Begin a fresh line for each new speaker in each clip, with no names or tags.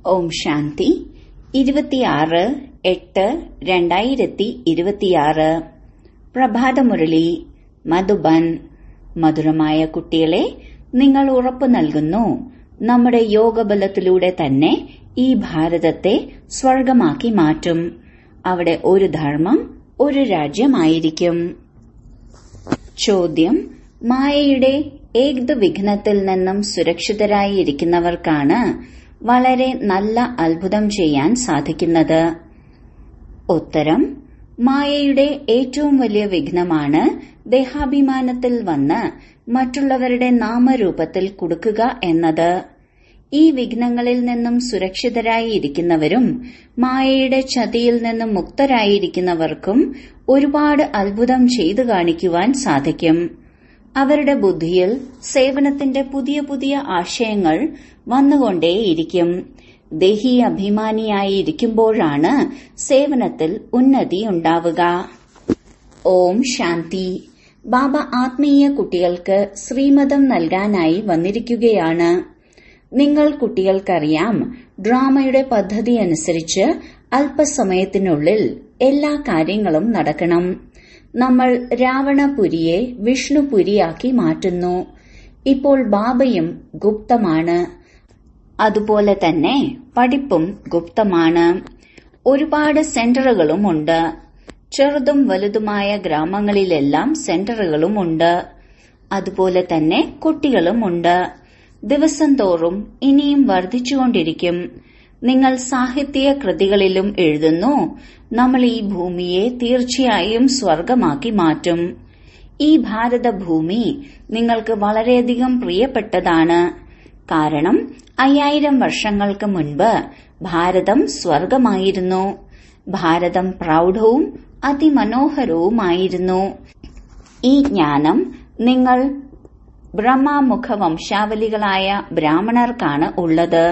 ഓം ശാന്തി ഇരുപത്തിയാറ് എട്ട് രണ്ടായിരത്തി ഇരുപത്തിയാറ് പ്രഭാതമുരളി മധുബൻ മധുരമായ കുട്ടികളെ നിങ്ങൾ ഉറപ്പു നൽകുന്നു നമ്മുടെ യോഗബലത്തിലൂടെ തന്നെ ഈ ഭാരതത്തെ സ്വർഗമാക്കി മാറ്റും അവിടെ ഒരു ധർമ്മം ഒരു രാജ്യമായിരിക്കും ചോദ്യം മായയുടെ ഏത് വിഘ്നത്തിൽ നിന്നും സുരക്ഷിതരായി ഇരിക്കുന്നവർക്കാണ് വളരെ നല്ല അത്ഭുതം ചെയ്യാൻ സാധിക്കുന്നത് ഉത്തരം മായയുടെ ഏറ്റവും വലിയ വിഘ്നമാണ് ദേഹാഭിമാനത്തിൽ വന്ന് മറ്റുള്ളവരുടെ നാമരൂപത്തിൽ കൊടുക്കുക എന്നത് ഈ വിഘ്നങ്ങളിൽ നിന്നും സുരക്ഷിതരായി ഇരിക്കുന്നവരും മായയുടെ ചതിയിൽ നിന്നും മുക്തരായിരിക്കുന്നവർക്കും ഒരുപാട് അത്ഭുതം ചെയ്തു കാണിക്കുവാൻ സാധിക്കും അവരുടെ ബുദ്ധിയിൽ സേവനത്തിന്റെ പുതിയ പുതിയ ആശയങ്ങൾ വന്നുകൊണ്ടേയിരിക്കും ദേഹി അഭിമാനിയായിരിക്കുമ്പോഴാണ് സേവനത്തിൽ ഉന്നതി ഉണ്ടാവുക ഓം ശാന്തി ബാബ ആത്മീയ കുട്ടികൾക്ക് ശ്രീമതം നൽകാനായി വന്നിരിക്കുകയാണ് നിങ്ങൾ കുട്ടികൾക്കറിയാം ഡ്രാമയുടെ പദ്ധതി അനുസരിച്ച് അല്പസമയത്തിനുള്ളിൽ എല്ലാ കാര്യങ്ങളും നടക്കണം നമ്മൾ രാവണപുരിയെ വിഷ്ണുപുരിയാക്കി മാറ്റുന്നു ഇപ്പോൾ ബാബയും ഗുപ്തമാണ് അതുപോലെ തന്നെ പഠിപ്പും ഗുപ്തമാണ് ഒരുപാട് സെന്ററുകളുമുണ്ട് ചെറുതും വലുതുമായ ഗ്രാമങ്ങളിലെല്ലാം സെന്ററുകളുമുണ്ട് അതുപോലെ തന്നെ കുട്ടികളുമുണ്ട് ദിവസം തോറും ഇനിയും വർദ്ധിച്ചുകൊണ്ടിരിക്കും നിങ്ങൾ സാഹിത്യ കൃതികളിലും എഴുതുന്നു നമ്മൾ ഈ ഭൂമിയെ തീർച്ചയായും സ്വർഗമാക്കി മാറ്റും ഈ ഭാരതഭൂമി നിങ്ങൾക്ക് വളരെയധികം പ്രിയപ്പെട്ടതാണ് കാരണം അയ്യായിരം വർഷങ്ങൾക്ക് മുൻപ് ഭാരതം സ്വർഗമായിരുന്നു ഭാരതം പ്രൗഢവും അതിമനോഹരവുമായിരുന്നു ഈ ജ്ഞാനം നിങ്ങൾ ബ്രഹ്മമുഖ വംശാവലികളായ ബ്രാഹ്മണർക്കാണ് ഉള്ളത്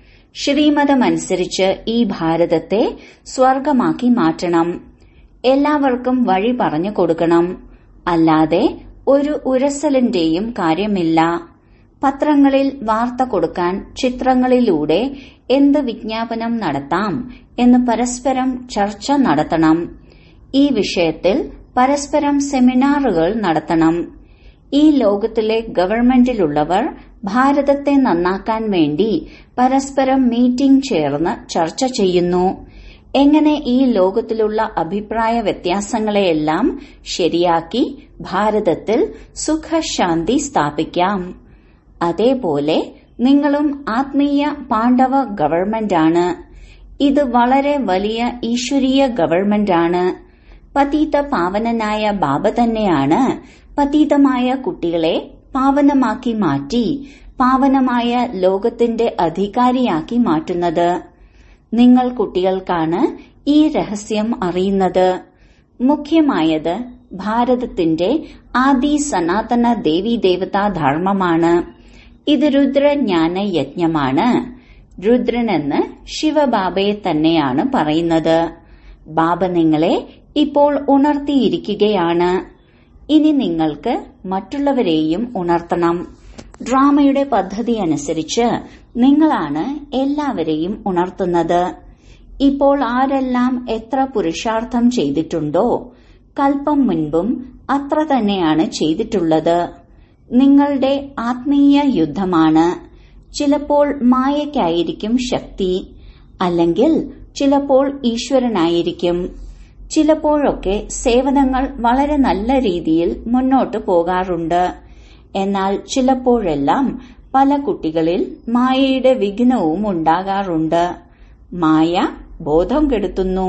ശ്രീമതമനുസരിച്ച് ഈ ഭാരതത്തെ സ്വർഗമാക്കി മാറ്റണം എല്ലാവർക്കും വഴി പറഞ്ഞു കൊടുക്കണം അല്ലാതെ ഒരു ഉരസലിന്റെയും കാര്യമില്ല പത്രങ്ങളിൽ വാർത്ത കൊടുക്കാൻ ചിത്രങ്ങളിലൂടെ എന്ത് വിജ്ഞാപനം നടത്താം എന്ന് പരസ്പരം ചർച്ച നടത്തണം ഈ വിഷയത്തിൽ പരസ്പരം സെമിനാറുകൾ നടത്തണം ഈ ലോകത്തിലെ ഗവൺമെന്റിലുള്ളവർ ഭാരതത്തെ നന്നാക്കാൻ വേണ്ടി പരസ്പരം മീറ്റിംഗ് ചേർന്ന് ചർച്ച ചെയ്യുന്നു എങ്ങനെ ഈ ലോകത്തിലുള്ള അഭിപ്രായ വ്യത്യാസങ്ങളെയെല്ലാം ശരിയാക്കി ഭാരതത്തിൽ സുഖശാന്തി സ്ഥാപിക്കാം അതേപോലെ നിങ്ങളും ആത്മീയ പാണ്ഡവ ഗവൺമെന്റാണ് ഇത് വളരെ വലിയ ഈശ്വരീയ ഗവൺമെന്റാണ് പതീത പാവനനായ ബാബ തന്നെയാണ് പതീതമായ കുട്ടികളെ പാവനമാക്കി മാറ്റി പാവനമായ ലോകത്തിന്റെ അധികാരിയാക്കി മാറ്റുന്നത് നിങ്ങൾ കുട്ടികൾക്കാണ് ഈ രഹസ്യം അറിയുന്നത് മുഖ്യമായത് ഭാരതത്തിന്റെ ആദി സനാതന ദേവീദേവതാ ധർമ്മമാണ് ഇത് രുദ്രജ്ഞാന യജ്ഞമാണ് രുദ്രനെന്ന് ശിവബാബയെ തന്നെയാണ് പറയുന്നത് ബാബ നിങ്ങളെ ഇപ്പോൾ ഉണർത്തിയിരിക്കുകയാണ് ഇനി നിങ്ങൾക്ക് മറ്റുള്ളവരെയും ഉണർത്തണം ഡ്രാമയുടെ പദ്ധതി അനുസരിച്ച് നിങ്ങളാണ് എല്ലാവരെയും ഉണർത്തുന്നത് ഇപ്പോൾ ആരെല്ലാം എത്ര പുരുഷാർത്ഥം ചെയ്തിട്ടുണ്ടോ കൽപ്പം മുൻപും അത്ര തന്നെയാണ് ചെയ്തിട്ടുള്ളത് നിങ്ങളുടെ ആത്മീയ യുദ്ധമാണ് ചിലപ്പോൾ മായയ്ക്കായിരിക്കും ശക്തി അല്ലെങ്കിൽ ചിലപ്പോൾ ഈശ്വരനായിരിക്കും ചിലപ്പോഴൊക്കെ സേവനങ്ങൾ വളരെ നല്ല രീതിയിൽ മുന്നോട്ട് പോകാറുണ്ട് എന്നാൽ ചിലപ്പോഴെല്ലാം പല കുട്ടികളിൽ മായയുടെ വിഘ്നവും ഉണ്ടാകാറുണ്ട് മായ ബോധം കെടുത്തുന്നു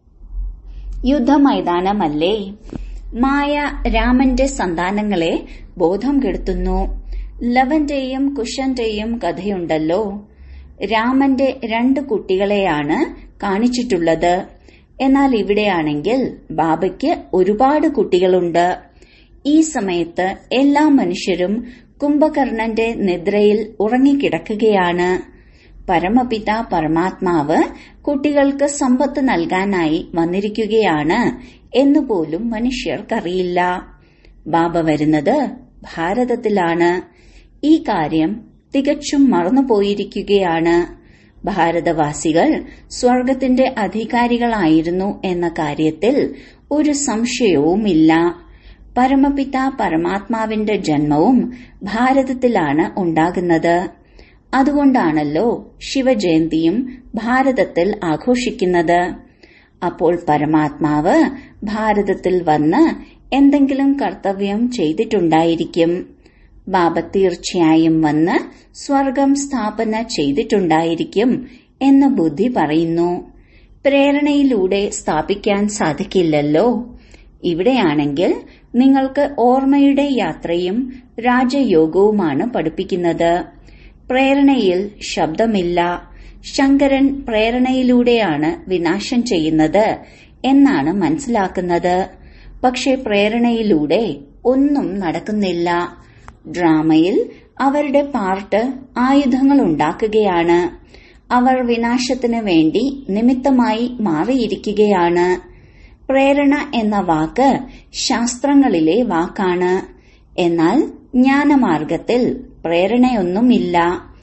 യുദ്ധമൈതാനമല്ലേ മായ രാമന്റെ സന്താനങ്ങളെ ബോധം കെടുത്തുന്നു ലവന്റെയും കുശന്റെയും കഥയുണ്ടല്ലോ രാമന്റെ രണ്ട് കുട്ടികളെയാണ് കാണിച്ചിട്ടുള്ളത് എന്നാൽ ഇവിടെയാണെങ്കിൽ ബാബയ്ക്ക് ഒരുപാട് കുട്ടികളുണ്ട് ഈ സമയത്ത് എല്ലാ മനുഷ്യരും കുംഭകർണന്റെ നിദ്രയിൽ ഉറങ്ങിക്കിടക്കുകയാണ് പരമപിത പരമാത്മാവ് കുട്ടികൾക്ക് സമ്പത്ത് നൽകാനായി വന്നിരിക്കുകയാണ് എന്നുപോലും മനുഷ്യർക്കറിയില്ല ബാബ വരുന്നത് ഭാരതത്തിലാണ് ഈ കാര്യം തികച്ചും മറന്നുപോയിരിക്കുകയാണ് ഭാരതവാസികൾ സ്വർഗത്തിന്റെ അധികാരികളായിരുന്നു എന്ന കാര്യത്തിൽ ഒരു സംശയവുമില്ല പരമപിത പരമാത്മാവിന്റെ ജന്മവും ഭാരതത്തിലാണ് ഉണ്ടാകുന്നത് അതുകൊണ്ടാണല്ലോ ശിവജയന്തിയും ഭാരതത്തിൽ ആഘോഷിക്കുന്നത് അപ്പോൾ പരമാത്മാവ് ഭാരതത്തിൽ വന്ന് എന്തെങ്കിലും കർത്തവ്യം ചെയ്തിട്ടുണ്ടായിരിക്കും ബാബ തീർച്ചയായും വന്ന് സ്വർഗം സ്ഥാപന ചെയ്തിട്ടുണ്ടായിരിക്കും എന്ന് ബുദ്ധി പറയുന്നു പ്രേരണയിലൂടെ സ്ഥാപിക്കാൻ സാധിക്കില്ലല്ലോ ഇവിടെയാണെങ്കിൽ നിങ്ങൾക്ക് ഓർമ്മയുടെ യാത്രയും രാജയോഗവുമാണ് പഠിപ്പിക്കുന്നത് പ്രേരണയിൽ ശബ്ദമില്ല ശങ്കരൻ പ്രേരണയിലൂടെയാണ് വിനാശം ചെയ്യുന്നത് എന്നാണ് മനസ്സിലാക്കുന്നത് പക്ഷെ പ്രേരണയിലൂടെ ഒന്നും നടക്കുന്നില്ല ഡ്രാമയിൽ അവരുടെ പാർട്ട് ആയുധങ്ങൾ ഉണ്ടാക്കുകയാണ് അവർ വിനാശത്തിന് വേണ്ടി നിമിത്തമായി മാറിയിരിക്കുകയാണ് പ്രേരണ എന്ന വാക്ക് ശാസ്ത്രങ്ങളിലെ വാക്കാണ് എന്നാൽ ജ്ഞാനമാർഗത്തിൽ പ്രേരണയൊന്നുമില്ല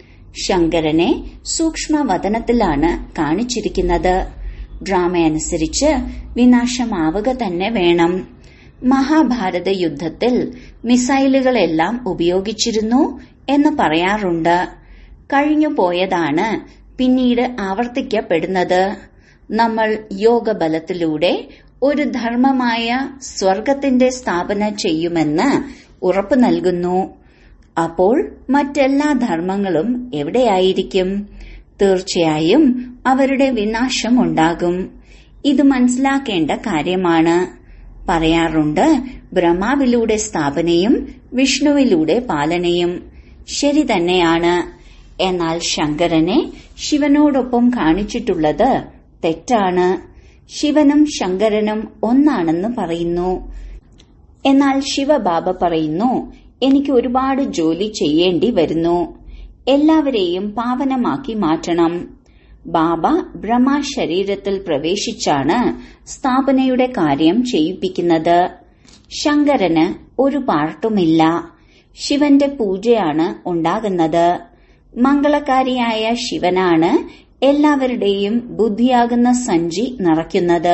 ശങ്കരനെ സൂക്ഷ്മവതനത്തിലാണ് കാണിച്ചിരിക്കുന്നത് ഡ്രാമയനുസരിച്ച് വിനാശമാവുക തന്നെ വേണം മഹാഭാരത യുദ്ധത്തിൽ മിസൈലുകളെല്ലാം ഉപയോഗിച്ചിരുന്നു എന്ന് പറയാറുണ്ട് കഴിഞ്ഞു പോയതാണ് പിന്നീട് ആവർത്തിക്കപ്പെടുന്നത് നമ്മൾ യോഗബലത്തിലൂടെ ഒരു ധർമ്മമായ സ്വർഗത്തിന്റെ സ്ഥാപന ചെയ്യുമെന്ന് ഉറപ്പു നൽകുന്നു അപ്പോൾ മറ്റെല്ലാ ധർമ്മങ്ങളും എവിടെയായിരിക്കും തീർച്ചയായും അവരുടെ വിനാശം ഉണ്ടാകും ഇത് മനസ്സിലാക്കേണ്ട കാര്യമാണ് പറയാറുണ്ട് ബ്രഹ്മാവിലൂടെ സ്ഥാപനയും വിഷ്ണുവിലൂടെ പാലനയും ശരി തന്നെയാണ് എന്നാൽ ശങ്കരനെ ശിവനോടൊപ്പം കാണിച്ചിട്ടുള്ളത് തെറ്റാണ് ശിവനും ശങ്കരനും ഒന്നാണെന്ന് പറയുന്നു എന്നാൽ ശിവബാബ പറയുന്നു എനിക്ക് ഒരുപാട് ജോലി ചെയ്യേണ്ടി വരുന്നു എല്ലാവരെയും പാവനമാക്കി മാറ്റണം ബാബ ബ്രഹ്മ ശരീരത്തിൽ പ്രവേശിച്ചാണ് സ്ഥാപനയുടെ കാര്യം ചെയ്യിപ്പിക്കുന്നത് ശങ്കരന് ഒരു പാർട്ടുമില്ല ശിവന്റെ പൂജയാണ് ഉണ്ടാകുന്നത് മംഗളകാരിയായ ശിവനാണ് എല്ലാവരുടെയും ബുദ്ധിയാകുന്ന സഞ്ചി നിറയ്ക്കുന്നത്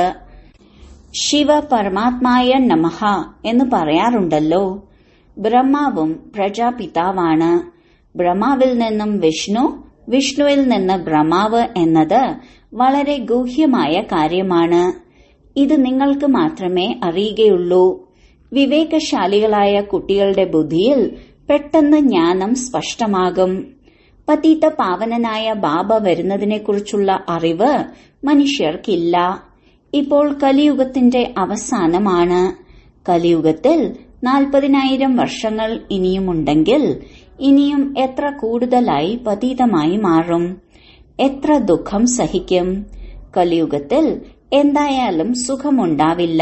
ശിവ പരമാത്മായ നമഹ എന്ന് പറയാറുണ്ടല്ലോ ബ്രഹ്മാവും പ്രജാപിതാവാണ് ബ്രഹ്മാവിൽ നിന്നും വിഷ്ണു വിഷ്ണുവിൽ നിന്ന് ബ്രഹ്മാവ് എന്നത് വളരെ ഗൂഹ്യമായ കാര്യമാണ് ഇത് നിങ്ങൾക്ക് മാത്രമേ അറിയുകയുള്ളൂ വിവേകശാലികളായ കുട്ടികളുടെ ബുദ്ധിയിൽ പെട്ടെന്ന് ജ്ഞാനം സ്പഷ്ടമാകും പതീത പാവനനായ ബാബ വരുന്നതിനെക്കുറിച്ചുള്ള അറിവ് മനുഷ്യർക്കില്ല ഇപ്പോൾ കലിയുഗത്തിന്റെ അവസാനമാണ് കലിയുഗത്തിൽ നാൽപ്പതിനായിരം വർഷങ്ങൾ ഇനിയുമുണ്ടെങ്കിൽ ഇനിയും എത്ര കൂടുതലായി പതീതമായി മാറും എത്ര ദുഃഖം സഹിക്കും കലിയുഗത്തിൽ എന്തായാലും സുഖമുണ്ടാവില്ല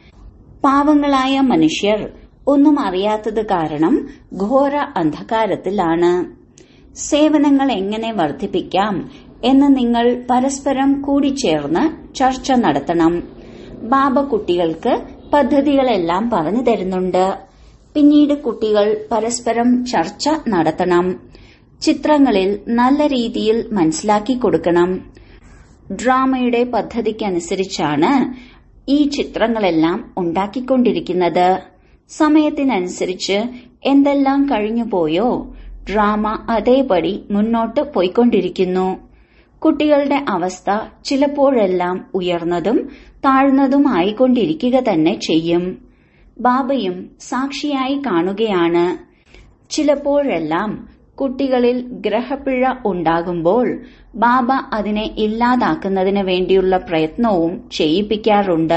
പാവങ്ങളായ മനുഷ്യർ ഒന്നും അറിയാത്തത് കാരണം ഘോര അന്ധകാരത്തിലാണ് സേവനങ്ങൾ എങ്ങനെ വർദ്ധിപ്പിക്കാം എന്ന് നിങ്ങൾ പരസ്പരം കൂടിച്ചേർന്ന് ചർച്ച നടത്തണം ബാബ കുട്ടികൾക്ക് പദ്ധതികളെല്ലാം പറഞ്ഞു തരുന്നുണ്ട് പിന്നീട് കുട്ടികൾ പരസ്പരം ചർച്ച നടത്തണം ചിത്രങ്ങളിൽ നല്ല രീതിയിൽ മനസ്സിലാക്കി കൊടുക്കണം ഡ്രാമയുടെ പദ്ധതിക്കനുസരിച്ചാണ് ഈ ചിത്രങ്ങളെല്ലാം ഉണ്ടാക്കിക്കൊണ്ടിരിക്കുന്നത് സമയത്തിനനുസരിച്ച് എന്തെല്ലാം കഴിഞ്ഞുപോയോ ഡ്രാമ അതേപടി മുന്നോട്ട് പോയിക്കൊണ്ടിരിക്കുന്നു കുട്ടികളുടെ അവസ്ഥ ചിലപ്പോഴെല്ലാം ഉയർന്നതും താഴ്ന്നതുമായിക്കൊണ്ടിരിക്കുക തന്നെ ചെയ്യും ബാബയും സാക്ഷിയായി കാണുകയാണ് ചിലപ്പോഴെല്ലാം കുട്ടികളിൽ ഗ്രഹപ്പിഴ ഉണ്ടാകുമ്പോൾ ബാബ അതിനെ ഇല്ലാതാക്കുന്നതിന് വേണ്ടിയുള്ള പ്രയത്നവും ചെയ്യിപ്പിക്കാറുണ്ട്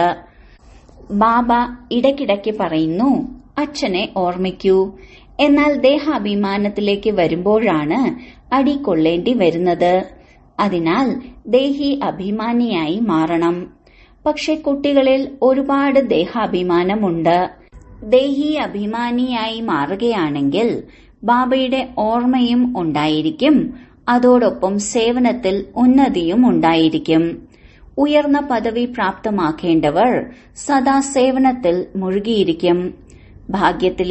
ബാബ ഇടയ്ക്കിടയ്ക്ക് പറയുന്നു അച്ഛനെ ഓർമ്മിക്കൂ എന്നാൽ ദേഹാഭിമാനത്തിലേക്ക് വരുമ്പോഴാണ് അടി കൊള്ളേണ്ടി വരുന്നത് അതിനാൽ ദേഹി അഭിമാനിയായി മാറണം പക്ഷെ കുട്ടികളിൽ ഒരുപാട് ദേഹാഭിമാനമുണ്ട് ദേഹി അഭിമാനിയായി മാറുകയാണെങ്കിൽ ബാബയുടെ ഓർമ്മയും ഉണ്ടായിരിക്കും അതോടൊപ്പം സേവനത്തിൽ ഉന്നതിയും ഉണ്ടായിരിക്കും ഉയർന്ന പദവി പ്രാപ്തമാക്കേണ്ടവർ സദാ സേവനത്തിൽ മുഴുകിയിരിക്കും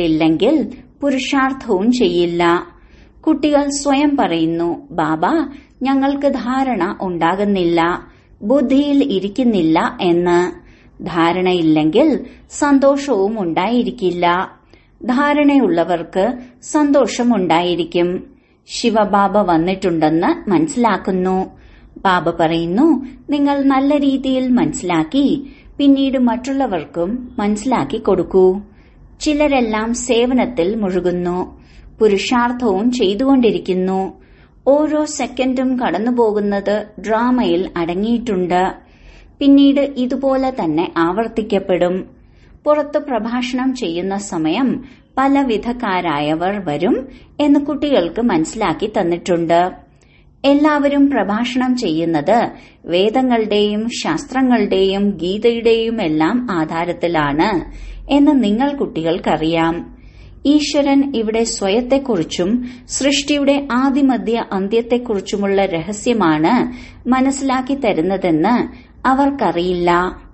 ഭാഗ്യത്തിലില്ലെങ്കിൽ പുരുഷാർത്ഥവും ചെയ്യില്ല കുട്ടികൾ സ്വയം പറയുന്നു ബാബ ഞങ്ങൾക്ക് ധാരണ ഉണ്ടാകുന്നില്ല ബുദ്ധിയിൽ ഇരിക്കുന്നില്ല എന്ന് ധാരണയില്ലെങ്കിൽ സന്തോഷവും ഉണ്ടായിരിക്കില്ല ധാരണയുള്ളവർക്ക് സന്തോഷമുണ്ടായിരിക്കും ശിവബാബ വന്നിട്ടുണ്ടെന്ന് മനസ്സിലാക്കുന്നു ബാബ പറയുന്നു നിങ്ങൾ നല്ല രീതിയിൽ മനസ്സിലാക്കി പിന്നീട് മറ്റുള്ളവർക്കും മനസ്സിലാക്കി കൊടുക്കൂ ചിലരെല്ലാം സേവനത്തിൽ മുഴുകുന്നു പുരുഷാർത്ഥവും ചെയ്തുകൊണ്ടിരിക്കുന്നു ഓരോ സെക്കൻഡും കടന്നുപോകുന്നത് ഡ്രാമയിൽ അടങ്ങിയിട്ടുണ്ട് പിന്നീട് ഇതുപോലെ തന്നെ ആവർത്തിക്കപ്പെടും പുറത്ത് പ്രഭാഷണം ചെയ്യുന്ന സമയം പല വിധക്കാരായവർ വരും എന്ന് കുട്ടികൾക്ക് മനസ്സിലാക്കി തന്നിട്ടുണ്ട് എല്ലാവരും പ്രഭാഷണം ചെയ്യുന്നത് വേദങ്ങളുടെയും ശാസ്ത്രങ്ങളുടെയും ഗീതയുടെയും എല്ലാം ആധാരത്തിലാണ് എന്ന് നിങ്ങൾ കുട്ടികൾക്കറിയാം ഈശ്വരൻ ഇവിടെ സ്വയത്തെക്കുറിച്ചും സൃഷ്ടിയുടെ ആദിമധ്യ അന്ത്യത്തെക്കുറിച്ചുമുള്ള രഹസ്യമാണ് മനസ്സിലാക്കി തരുന്നതെന്ന് അവർക്കറിയില്ല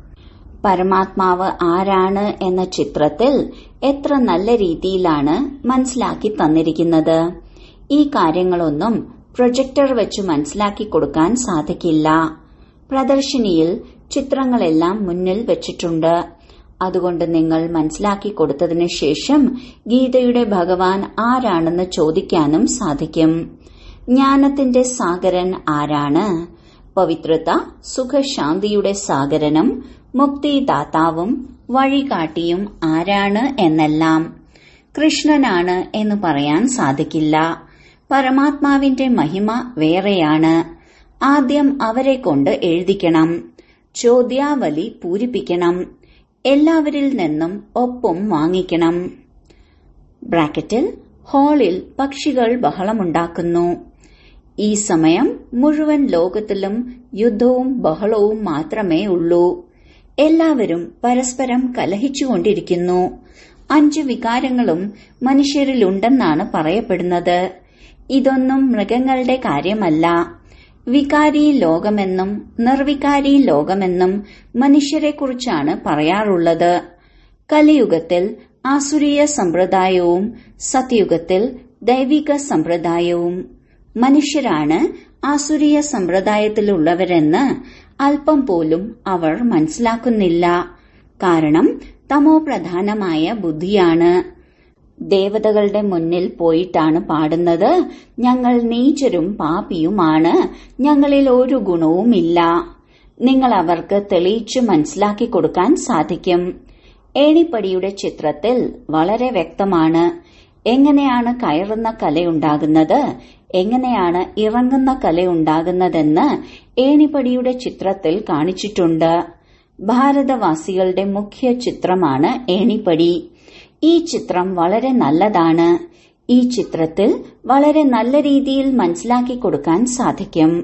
പരമാത്മാവ് ആരാണ് എന്ന ചിത്രത്തിൽ എത്ര നല്ല രീതിയിലാണ് മനസ്സിലാക്കി തന്നിരിക്കുന്നത് ഈ കാര്യങ്ങളൊന്നും പ്രൊജക്ടർ വെച്ച് മനസ്സിലാക്കി കൊടുക്കാൻ സാധിക്കില്ല പ്രദർശിനിയിൽ ചിത്രങ്ങളെല്ലാം മുന്നിൽ വെച്ചിട്ടുണ്ട് അതുകൊണ്ട് നിങ്ങൾ മനസ്സിലാക്കി കൊടുത്തതിനു ശേഷം ഗീതയുടെ ഭഗവാൻ ആരാണെന്ന് ചോദിക്കാനും സാധിക്കും ജ്ഞാനത്തിന്റെ സാഗരൻ ആരാണ് പവിത്രത സുഖശാന്തിയുടെ സാഗരനും മുക്തിദാതാവും വഴികാട്ടിയും ആരാണ് എന്നെല്ലാം കൃഷ്ണനാണ് എന്ന് പറയാൻ സാധിക്കില്ല പരമാത്മാവിന്റെ മഹിമ വേറെയാണ് ആദ്യം അവരെ കൊണ്ട് എഴുതിക്കണം ചോദ്യാവലി പൂരിപ്പിക്കണം എല്ലാവരിൽ നിന്നും ഒപ്പം വാങ്ങിക്കണം ബ്രാക്കറ്റിൽ ഹാളിൽ പക്ഷികൾ ബഹളമുണ്ടാക്കുന്നു ഈ സമയം മുഴുവൻ ലോകത്തിലും യുദ്ധവും ബഹളവും മാത്രമേ ഉള്ളൂ എല്ലാവരും പരസ്പരം കലഹിച്ചുകൊണ്ടിരിക്കുന്നു അഞ്ച് വികാരങ്ങളും മനുഷ്യരിലുണ്ടെന്നാണ് പറയപ്പെടുന്നത് ഇതൊന്നും മൃഗങ്ങളുടെ കാര്യമല്ല വികാരി ലോകമെന്നും നിർവികാരി ലോകമെന്നും മനുഷ്യരെക്കുറിച്ചാണ് പറയാറുള്ളത് കലിയുഗത്തിൽ ആസുരീയ സമ്പ്രദായവും സത്യുഗത്തിൽ ദൈവിക സമ്പ്രദായവും മനുഷ്യരാണ് ആസുരീയ സമ്പ്രദായത്തിലുള്ളവരെന്ന് അല്പം പോലും അവർ മനസ്സിലാക്കുന്നില്ല കാരണം തമോ പ്രധാനമായ ബുദ്ധിയാണ് ദേവതകളുടെ മുന്നിൽ പോയിട്ടാണ് പാടുന്നത് ഞങ്ങൾ നീചരും പാപിയുമാണ് ഞങ്ങളിൽ ഒരു ഗുണവുമില്ല നിങ്ങൾ അവർക്ക് തെളിയിച്ചു മനസ്സിലാക്കി കൊടുക്കാൻ സാധിക്കും ഏണിപ്പടിയുടെ ചിത്രത്തിൽ വളരെ വ്യക്തമാണ് എങ്ങനെയാണ് കയറുന്ന കലയുണ്ടാകുന്നത് എങ്ങനെയാണ് ഇറങ്ങുന്ന കലയുണ്ടാകുന്നതെന്ന് ഏണിപ്പടിയുടെ ചിത്രത്തിൽ കാണിച്ചിട്ടുണ്ട് ഭാരതവാസികളുടെ മുഖ്യ ചിത്രമാണ് ഏണിപ്പടി ഈ ചിത്രം വളരെ നല്ലതാണ് ഈ ചിത്രത്തിൽ വളരെ നല്ല രീതിയിൽ മനസ്സിലാക്കി കൊടുക്കാൻ സാധിക്കും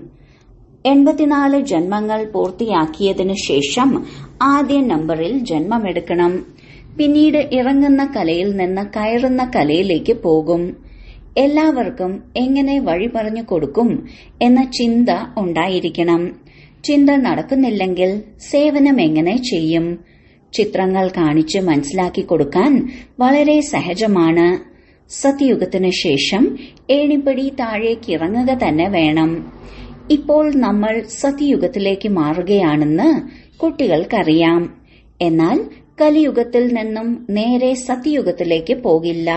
എൺപത്തിനാല് ജന്മങ്ങൾ പൂർത്തിയാക്കിയതിനു ശേഷം ആദ്യ നമ്പറിൽ ജന്മമെടുക്കണം പിന്നീട് ഇറങ്ങുന്ന കലയിൽ നിന്ന് കയറുന്ന കലയിലേക്ക് പോകും എല്ലാവർക്കും എങ്ങനെ വഴി പറഞ്ഞു കൊടുക്കും എന്ന ചിന്ത ഉണ്ടായിരിക്കണം ചിന്ത നടക്കുന്നില്ലെങ്കിൽ സേവനം എങ്ങനെ ചെയ്യും ചിത്രങ്ങൾ കാണിച്ച് മനസ്സിലാക്കി കൊടുക്കാൻ വളരെ സഹജമാണ് സത്യയുഗത്തിനു ശേഷം ഏണിപ്പടി താഴേക്ക് ഇറങ്ങുക തന്നെ വേണം ഇപ്പോൾ നമ്മൾ സത്യയുഗത്തിലേക്ക് മാറുകയാണെന്ന് കുട്ടികൾക്കറിയാം എന്നാൽ കലിയുഗത്തിൽ നിന്നും നേരെ സത്യയുഗത്തിലേക്ക് പോകില്ല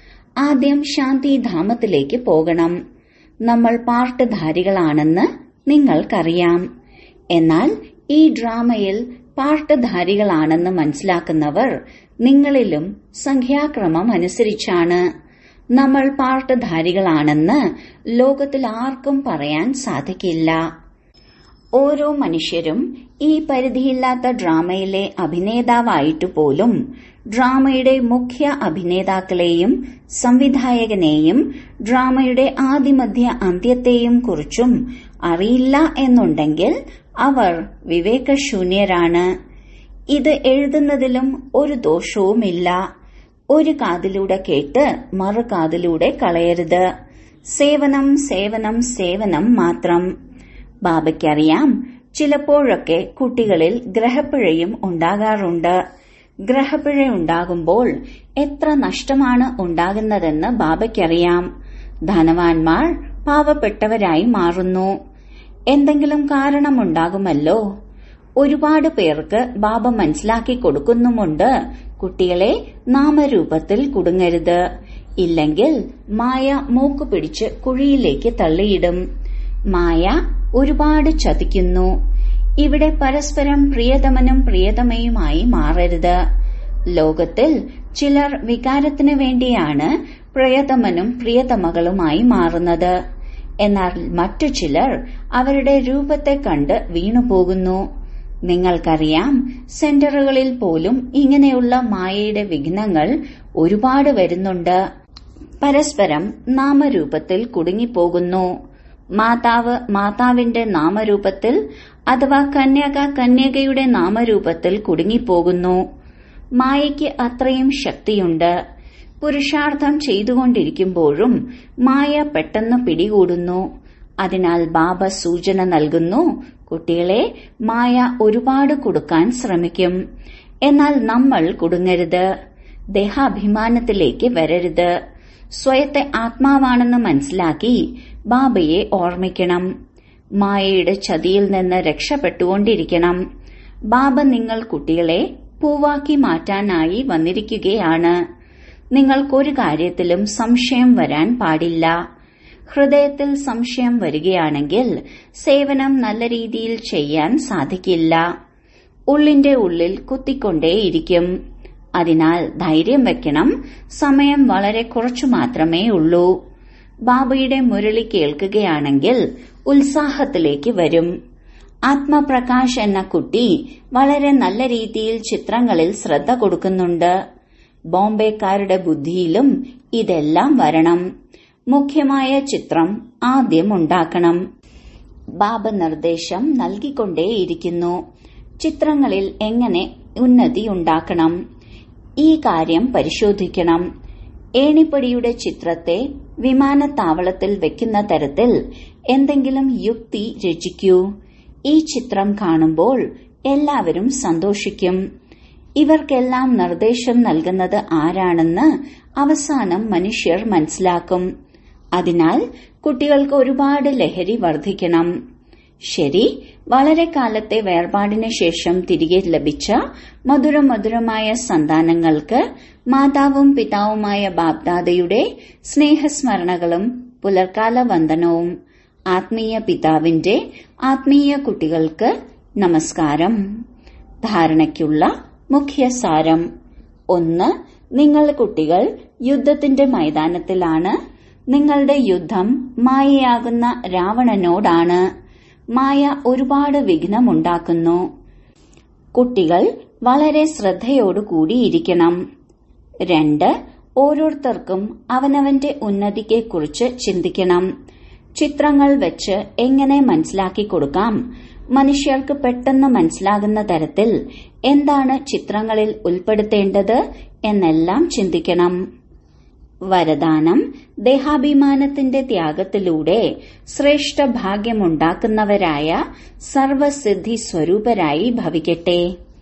ആദ്യം ശാന്തിധാമത്തിലേക്ക് പോകണം നമ്മൾ പാർട്ടുധാരികളാണെന്ന് നിങ്ങൾക്കറിയാം എന്നാൽ ഈ ഡ്രാമയിൽ പാർട്ടുധാരികളാണെന്ന് മനസ്സിലാക്കുന്നവർ നിങ്ങളിലും സംഖ്യാക്രമം അനുസരിച്ചാണ് നമ്മൾ പാർട്ടുധാരികളാണെന്ന് ലോകത്തിൽ ആർക്കും പറയാൻ സാധിക്കില്ല ഓരോ മനുഷ്യരും ഈ പരിധിയില്ലാത്ത ഡ്രാമയിലെ അഭിനേതാവായിട്ട് പോലും ഡ്രാമയുടെ മുഖ്യ അഭിനേതാക്കളെയും സംവിധായകനെയും ഡ്രാമയുടെ ആദിമധ്യ അന്ത്യത്തെയും കുറിച്ചും അറിയില്ല എന്നുണ്ടെങ്കിൽ അവർ വിവേകശൂന്യരാണ് ഇത് എഴുതുന്നതിലും ഒരു ദോഷവുമില്ല ഒരു കാതിലൂടെ കേട്ട് മറു കാതിലൂടെ കളയരുത് സേവനം സേവനം സേവനം മാത്രം ബാബയ്ക്കറിയാം ചിലപ്പോഴൊക്കെ കുട്ടികളിൽ ഗ്രഹപ്പിഴയും ഉണ്ടാകാറുണ്ട് ഗ്രഹപ്പിഴ ഉണ്ടാകുമ്പോൾ എത്ര നഷ്ടമാണ് ഉണ്ടാകുന്നതെന്ന് ബാബയ്ക്കറിയാം ധനവാന്മാർ പാവപ്പെട്ടവരായി മാറുന്നു എന്തെങ്കിലും കാരണമുണ്ടാകുമല്ലോ ഒരുപാട് പേർക്ക് ബാബ മനസ്സിലാക്കി കൊടുക്കുന്നുമുണ്ട് കുട്ടികളെ നാമരൂപത്തിൽ കുടുങ്ങരുത് ഇല്ലെങ്കിൽ മായ മൂക്ക് പിടിച്ച് കുഴിയിലേക്ക് തള്ളിയിടും മായ ഒരുപാട് ചതിക്കുന്നു ഇവിടെ പരസ്പരം പ്രിയതമനും പ്രിയതമയുമായി മാറരുത് ലോകത്തിൽ ചിലർ വികാരത്തിന് വേണ്ടിയാണ് പ്രിയതമനും പ്രിയതമകളുമായി മാറുന്നത് എന്നാൽ മറ്റു ചിലർ അവരുടെ രൂപത്തെ കണ്ട് വീണുപോകുന്നു നിങ്ങൾക്കറിയാം സെന്ററുകളിൽ പോലും ഇങ്ങനെയുള്ള മായയുടെ വിഘ്നങ്ങൾ ഒരുപാട് വരുന്നുണ്ട് പരസ്പരം നാമരൂപത്തിൽ കുടുങ്ങിപ്പോകുന്നു മാതാവ് മാതാവിന്റെ നാമരൂപത്തിൽ അഥവാ കന്യക കന്യകയുടെ നാമരൂപത്തിൽ കുടുങ്ങിപ്പോകുന്നു മായയ്ക്ക് അത്രയും ശക്തിയുണ്ട് പുരുഷാർത്ഥം ചെയ്തുകൊണ്ടിരിക്കുമ്പോഴും മായ പെട്ടെന്ന് പിടികൂടുന്നു അതിനാൽ ബാബ സൂചന നൽകുന്നു കുട്ടികളെ മായ ഒരുപാട് കൊടുക്കാൻ ശ്രമിക്കും എന്നാൽ നമ്മൾ കുടുങ്ങരുത് ദേഹാഭിമാനത്തിലേക്ക് വരരുത് സ്വയത്തെ ആത്മാവാണെന്ന് മനസ്സിലാക്കി ബാബയെ ഓർമ്മിക്കണം മായയുടെ ചതിയിൽ നിന്ന് രക്ഷപ്പെട്ടുകൊണ്ടിരിക്കണം ബാബ നിങ്ങൾ കുട്ടികളെ പൂവാക്കി മാറ്റാനായി വന്നിരിക്കുകയാണ് നിങ്ങൾക്കൊരു കാര്യത്തിലും സംശയം വരാൻ പാടില്ല ഹൃദയത്തിൽ സംശയം വരികയാണെങ്കിൽ സേവനം നല്ല രീതിയിൽ ചെയ്യാൻ സാധിക്കില്ല ഉള്ളിന്റെ ഉള്ളിൽ കുത്തിക്കൊണ്ടേയിരിക്കും അതിനാൽ ധൈര്യം വെക്കണം സമയം വളരെ കുറച്ചു മാത്രമേ ഉള്ളൂ ബാബയുടെ മുരളി കേൾക്കുകയാണെങ്കിൽ ഉത്സാഹത്തിലേക്ക് വരും ആത്മപ്രകാശ് എന്ന കുട്ടി വളരെ നല്ല രീതിയിൽ ചിത്രങ്ങളിൽ ശ്രദ്ധ കൊടുക്കുന്നുണ്ട് ബോംബെക്കാരുടെ ബുദ്ധിയിലും ഇതെല്ലാം വരണം മുഖ്യമായ ചിത്രം ആദ്യം ഉണ്ടാക്കണം ബാബ നിർദ്ദേശം നൽകിക്കൊണ്ടേയിരിക്കുന്നു ചിത്രങ്ങളിൽ എങ്ങനെ ഉന്നതി ഉണ്ടാക്കണം ഈ കാര്യം പരിശോധിക്കണം ഏണിപ്പടിയുടെ ചിത്രത്തെ വിമാനത്താവളത്തിൽ വെക്കുന്ന തരത്തിൽ എന്തെങ്കിലും യുക്തി രചിക്കൂ ഈ ചിത്രം കാണുമ്പോൾ എല്ലാവരും സന്തോഷിക്കും ഇവർക്കെല്ലാം നിർദ്ദേശം നൽകുന്നത് ആരാണെന്ന് അവസാനം മനുഷ്യർ മനസ്സിലാക്കും അതിനാൽ കുട്ടികൾക്ക് ഒരുപാട് ലഹരി വർദ്ധിക്കണം ശരി വളരെ കാലത്തെ വേർപാടിന് ശേഷം തിരികെ ലഭിച്ച മധുരമധുരമായ സന്താനങ്ങൾക്ക് മാതാവും പിതാവുമായ ബാബ്ദാദയുടെ സ്നേഹസ്മരണകളും പുലർക്കാല വന്ദനവും ആത്മീയ പിതാവിന്റെ ആത്മീയ കുട്ടികൾക്ക് നമസ്കാരം ധാരണയ്ക്കുള്ള മുഖ്യ സാരം ഒന്ന് നിങ്ങൾ കുട്ടികൾ യുദ്ധത്തിന്റെ മൈതാനത്തിലാണ് നിങ്ങളുടെ യുദ്ധം മായയാകുന്ന രാവണനോടാണ് മായ ഒരുപാട് വിഘ്നമുണ്ടാക്കുന്നു കുട്ടികൾ വളരെ ശ്രദ്ധയോടുകൂടിയിരിക്കണം രണ്ട് ഓരോരുത്തർക്കും അവനവന്റെ ഉന്നതിയെക്കുറിച്ച് ചിന്തിക്കണം ചിത്രങ്ങൾ വെച്ച് എങ്ങനെ മനസ്സിലാക്കി കൊടുക്കാം മനുഷ്യർക്ക് പെട്ടെന്ന് മനസ്സിലാകുന്ന തരത്തിൽ എന്താണ് ചിത്രങ്ങളിൽ ഉൾപ്പെടുത്തേണ്ടത് എന്നെല്ലാം ചിന്തിക്കണം വരദാനം ദേഹാഭിമാനത്തിന്റെ ത്യാഗത്തിലൂടെ ശ്രേഷ്ഠ ഭാഗ്യമുണ്ടാക്കുന്നവരായ സർവസിദ്ധി സ്വരൂപരായി ഭവിക്കട്ടെ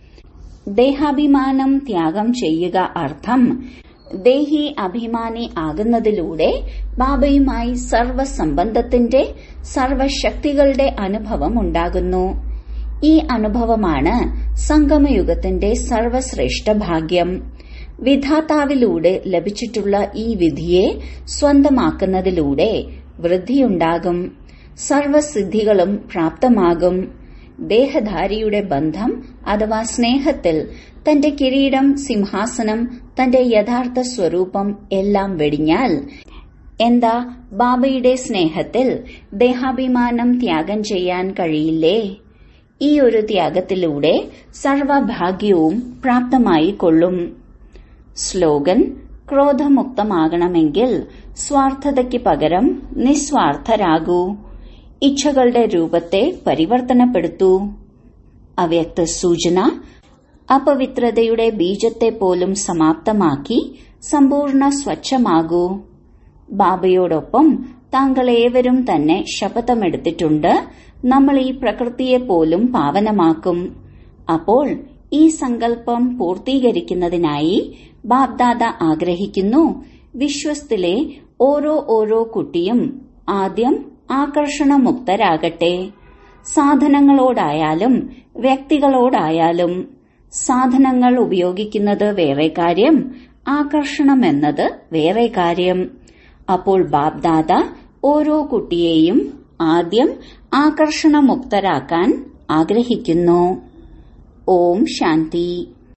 ദേഹാഭിമാനം ത്യാഗം ചെയ്യുക അർത്ഥം ദേഹി അഭിമാനി ആകുന്നതിലൂടെ ബാബയുമായി സർവസംബന്ധത്തിന്റെ സർവശക്തികളുടെ അനുഭവം ഉണ്ടാകുന്നു ഈ അനുഭവമാണ് സംഗമയുഗത്തിന്റെ സർവശ്രേഷ്ഠ ഭാഗ്യം വിധാതാവിലൂടെ ലഭിച്ചിട്ടുള്ള ഈ വിധിയെ സ്വന്തമാക്കുന്നതിലൂടെ വൃദ്ധിയുണ്ടാകും സർവസിദ്ധികളും പ്രാപ്തമാകും ദേഹധാരിയുടെ ബന്ധം അഥവാ സ്നേഹത്തിൽ തന്റെ കിരീടം സിംഹാസനം തന്റെ യഥാർത്ഥ സ്വരൂപം എല്ലാം വെടിഞ്ഞാൽ എന്താ ബാബയുടെ സ്നേഹത്തിൽ ദേഹാഭിമാനം ത്യാഗം ചെയ്യാൻ കഴിയില്ലേ ഈ ഒരു ത്യാഗത്തിലൂടെ സർവഭാഗ്യവും പ്രാപ്തമായി കൊള്ളും സ്ലോഗൻ ക്രോധമുക്തമാകണമെങ്കിൽ സ്വാർത്ഥതയ്ക്ക് പകരം നിസ്വാർത്ഥരാകൂ ഇച്ഛകളുടെ രൂപത്തെ പരിവർത്തനപ്പെടുത്തൂ അവ്യക്ത സൂചന അപവിത്രതയുടെ ബീജത്തെ പോലും സമാപ്തമാക്കി സമ്പൂർണ്ണ സ്വച്ഛമാകൂ ബാബയോടൊപ്പം താങ്കൾ ഏവരും തന്നെ ശപഥമെടുത്തിട്ടുണ്ട് നമ്മൾ ഈ പ്രകൃതിയെ പോലും പാവനമാക്കും അപ്പോൾ ഈ സങ്കല്പം പൂർത്തീകരിക്കുന്നതിനായി ബാബ്ദാദ ആഗ്രഹിക്കുന്നു വിശ്വസ്തിലെ ഓരോ ഓരോ കുട്ടിയും ആദ്യം ആകർഷണമുക്തരാകട്ടെ സാധനങ്ങളോടായാലും വ്യക്തികളോടായാലും സാധനങ്ങൾ ഉപയോഗിക്കുന്നത് വേറെ കാര്യം ആകർഷണം എന്നത് വേറെ കാര്യം അപ്പോൾ ബാബ്ദാദ ഓരോ കുട്ടിയെയും ആദ്യം ആകർഷണമുക്തരാക്കാൻ ആഗ്രഹിക്കുന്നു ഓം ശാന്തി